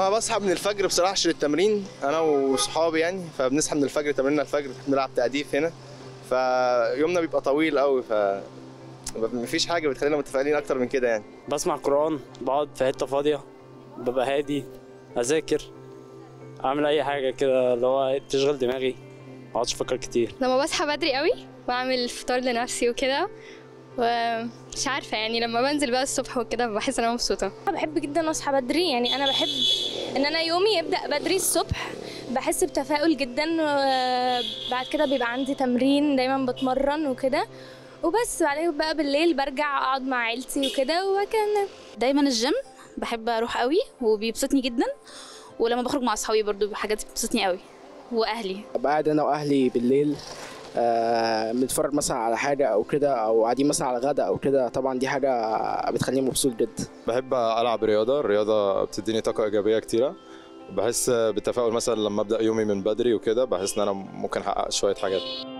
انا بصحى من الفجر بصراحه عشان التمرين انا وصحابي يعني فبنصحى من الفجر تمريننا الفجر بنلعب تأديف هنا فيومنا بيبقى طويل قوي ف مفيش حاجه بتخلينا متفائلين اكتر من كده يعني بسمع قرآن بقعد في حتة فاضية ببقى هادي أذاكر أعمل أي حاجة كده اللي هو إيه، تشغل دماغي مقعدش أفكر كتير لما بصحى بدري قوي بعمل فطار لنفسي وكده ومش عارفة يعني لما بنزل بقى الصبح وكده بحس ان انا مبسوطة أنا بحب جدا اصحى بدري يعني انا بحب ان انا يومي يبدا بدري الصبح بحس بتفاؤل جدا وبعد كده بيبقى عندي تمرين دايما بتمرن وكده وبس بعدين بقى بالليل برجع اقعد مع عيلتي وكده وكان دايما الجيم بحب اروح قوي وبيبسطني جدا ولما بخرج مع اصحابي برضو حاجات بتبسطني قوي واهلي ابقى قاعد انا واهلي بالليل آه، بنتفرج مثلا على حاجه او كده او قاعدين مثلا على غدا او كده طبعا دي حاجه بتخليني مبسوط جدا بحب العب رياضه الرياضه بتديني طاقه ايجابيه كتيره بحس بالتفاؤل مثلا لما ابدا يومي من بدري وكده بحس ان انا ممكن احقق شويه حاجات